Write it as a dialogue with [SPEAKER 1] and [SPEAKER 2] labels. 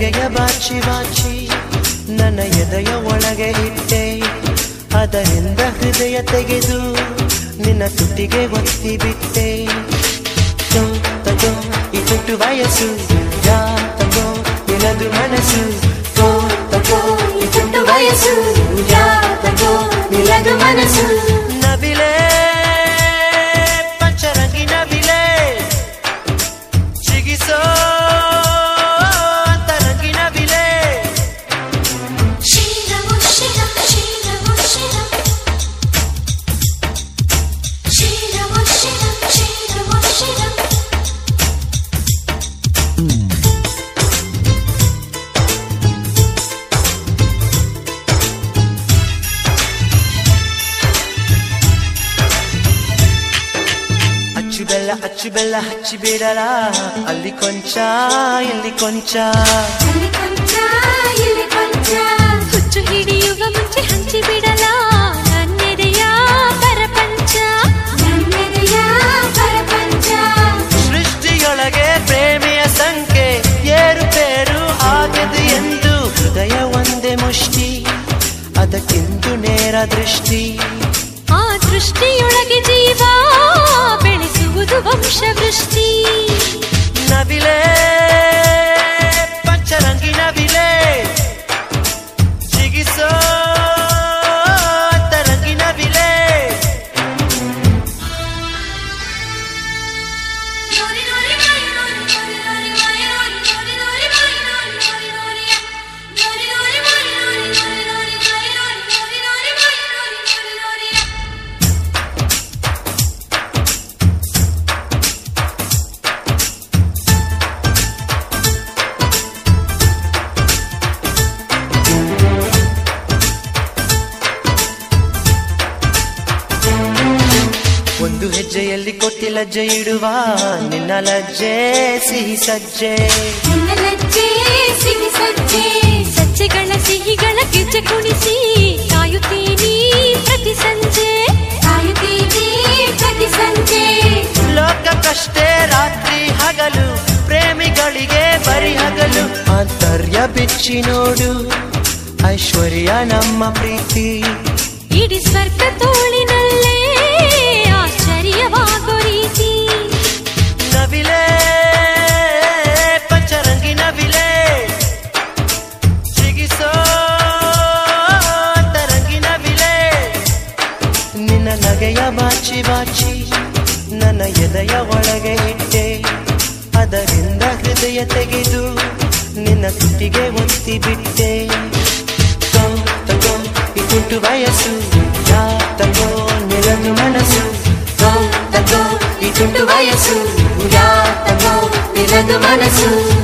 [SPEAKER 1] ನಗೆಯ ಬಾಚಿ ಬಾಚಿ ನನ್ನ ಎದೆಯ ಒಳಗೆ ಇಟ್ಟೆ ಅದರಿಂದ ಹೃದಯ ತೆಗೆದು ನಿನ್ನ ತುಟಿಗೆ ಒತ್ತಿ ಬಿಟ್ಟೆ ತೋ ತಗೋ ಈ ತುಟ್ಟು ವಯಸ್ಸು ಯಾ ತಗೋ ನಿನದು ಮನಸ್ಸು ತೋ ತಗೋ ಈ ತುಟ್ಟು ವಯಸ್ಸು ಯಾ ತಗೋ ನಿನದು ಮನಸ್ಸು ನವಿಲೆ ಪಂಚರಂಗಿ ನವಿಲೆ ಚಿಗಿಸೋ ಅಂತರಂಗಿ ನವಿಲೆ
[SPEAKER 2] ಶ್ರೀರಮು ಶಿರಂ ಶ್ರೀರಮು ಶಿರಂ ಶ್ರೀರಮು ಶಿರಂ ಶ್ರೀರಮು ಶಿರಂ
[SPEAKER 1] ಅಚ್ಚು ಬೆಲ್ಲ ಅಚ್ಚು ಬೆಲ್ಲ ಹಚ್ಚಿ ಬಿಡಲ ಅಲ್ಲಿ ಕೊಂಚ ಇಲ್ಲಿ ಕೊಂಚ
[SPEAKER 2] ಅಲ್ಲಿ ಕೊಂಚ ಇಲ್ಲಿ ಕೊಂಚ
[SPEAKER 3] ಹುಚ್ಚು ಹಿಡಿಯುವ ಮುಂಚೆ ಹಂಚಿ ಬಿಡಲ ನನ್ನೆದೆಯ ಪರಪಂಚ
[SPEAKER 2] ನನ್ನೆದೆಯ ಪರಪಂಚ
[SPEAKER 1] ಸೃಷ್ಟಿಯೊಳಗೆ ಪ್ರೇಮಿಯ ಸಂಖ್ಯೆ ಏರುಪೇರು ಆಗದು ಎಂದು ಹೃದಯ ಒಂದೇ ಮುಷ್ಟಿ ಅದಕ್ಕಿಂದು ನೇರ ದೃಷ್ಟಿ
[SPEAKER 3] ಆ ದೃಷ್ಟಿಯೊಳಗೆ ಜೀವ ಬೆಳೆಸುವುದು ವಂಶವೃಷ್ಟಿ
[SPEAKER 1] ನವಿಲೆ ಪಂಚರಂಗಿ ನವಿಲೆ ಸಿಗಿಸೋ ಅಂತರಂಗಿ ನವಿಲೆ
[SPEAKER 2] ನೋರಿ ನೋರಿ ಮಾಯ ನೋರಿ ನೋರಿ ನೋರಿ ಮಾಯ ನೋರಿ ನೋರಿ ನೋರಿ ಮಾಯ ನೋರಿ ನೋರಿ ನೋರಿ ನೋರಿ ಮಾಯ ನೋರಿ ನೋರಿ ನೋರಿ ಮಾಯ ನೋರಿ ನೋರಿ ನೋರಿ ಮಾಯ ನೋರಿ ನೋರಿ ನೋರಿ
[SPEAKER 1] ಒಂದು ಹೆಜ್ಜೆಯಲ್ಲಿ ಕೊಟ್ಟಿ ಲಜ್ಜೆ ಇಡುವ ನಿನ್ನ ಲಜ್ಜೆ ಸಿಹಿ ಸಜ್ಜೆ
[SPEAKER 2] ನಿನ್ನ ಲಜ್ಜೆ ಸಿಹಿ ಸಜ್ಜೆ
[SPEAKER 3] ಸಜ್ಜೆಗಳ ಸಿಹಿಗಳ ಗೆಜ್ಜೆ ಕುಣಿಸಿ ಕಾಯುತ್ತೀನಿ ಪ್ರತಿ ಸಂಜೆ
[SPEAKER 2] ಕಾಯುತ್ತೀವಿ ಪ್ರತಿ ಸಂಜೆ
[SPEAKER 1] ಲೋಕಕ್ಕಷ್ಟೇ ರಾತ್ರಿ ಹಗಲು ಪ್ರೇಮಿಗಳಿಗೆ ಬರಿ ಹಗಲು ಆಂತರ್ಯ ಬಿಚ್ಚಿ ನೋಡು ಐಶ್ವರ್ಯ ನಮ್ಮ ಪ್ರೀತಿ
[SPEAKER 3] ಇಡೀ ಸ್ವರ್ಗ ತೋಳಿನಲ್ಲೇ ಆಶ್ಚರ್ಯವಾಗೋ ರೀತಿ
[SPEAKER 1] ನವಿಲೆ ಪಂಚರಂಗಿ ನವಿಲೆ ಸಿಗಿಸೋ ಅಂತರಂಗಿ ನವಿಲೆ ನಿನ್ನ ನಗೆಯ ಬಾಚಿ ಬಾಚಿ ನನ್ನ ಎದೆಯ ಒಳಗೆ ಇಟ್ಟೆ ಅದರಿಂದ ಹೃದಯ ತೆಗೆದು ನಿನ್ನ ತುಟಿಗೆ ಒತ್ತಿ ಬಿಟ್ಟೆ ತಗೋ ತಗೋ ಈ ತುಂಟು ವಯಸ್ಸು ಯಾ ತಗೋ ನಿಲದು ಮನಸ್ಸು ತಗೋ ತಗೋ ಈ ತುಂಟು ವಯಸ್ಸು ಯಾ ತಗೋ ನಿಲದು ಮನಸ್ಸು